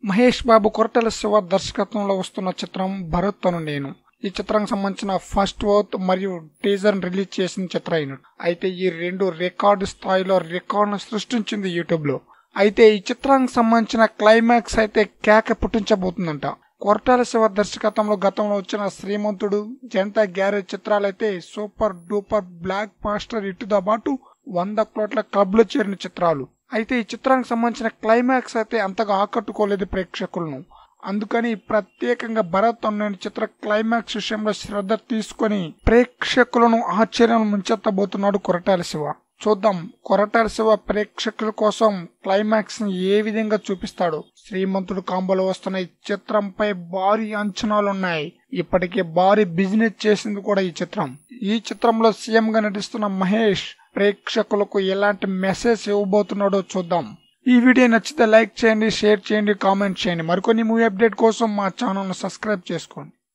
మహేష్ బాబు కొరటల శివ దర్శకత్వంలో వస్తున్న చిత్రం భరత్ అను నేను ఈ చిత్రానికి సంబంధించిన ఫస్ట్ ఓత్ మరియు టీజర్ రిలీజ్ చేసిన చిత్ర యూనిట్ అయితే ఈ రెండు రికార్డు స్థాయిలో రికార్డును సృష్టించింది యూట్యూబ్ లో అయితే ఈ చిత్రానికి సంబంధించిన క్లైమాక్స్ అయితే కేక పుట్టించబోతుందంట కొరటాల శివ దర్శకత్వంలో గతంలో వచ్చిన శ్రీమంతుడు జనతా గ్యారేజ్ చిత్రాలైతే సూపర్ డూపర్ బ్లాక్ మాస్టర్ ఇటుతో పాటు వంద కోట్ల క్లబ్ లో చేరిన చిత్రాలు అయితే ఈ చిత్రానికి సంబంధించిన క్లైమాక్స్ అయితే అంతగా ఆకట్టుకోలేదు ప్రేక్షకులను అందుకని ప్రత్యేకంగా భరత్ అనే చిత్ర క్లైమాక్స్ విషయంలో శ్రద్ధ తీసుకొని ప్రేక్షకులను ఆశ్చర్యం ముంచెత్తబోతున్నాడు కొరటాల శివ చూద్దాం కొరటాల శివ ప్రేక్షకుల కోసం క్లైమాక్స్ ని ఏ విధంగా చూపిస్తాడు శ్రీమంతుడు కాంబోలో వస్తున్న ఈ చిత్రంపై భారీ అంచనాలున్నాయి ఇప్పటికే భారీ బిజినెస్ చేసింది కూడా ఈ చిత్రం ఈ చిత్రంలో సీఎం గా నటిస్తున్న మహేష్ ప్రేక్షకులకు ఎలాంటి మెసేజ్ ఇవ్వబోతున్నాడో చూద్దాం ఈ వీడియో నచ్చితే లైక్ చేయండి షేర్ చేయండి కామెంట్ చేయండి మరికొన్ని మూవీ అప్డేట్ కోసం మా ఛానల్ను సబ్స్క్రైబ్ చేసుకోండి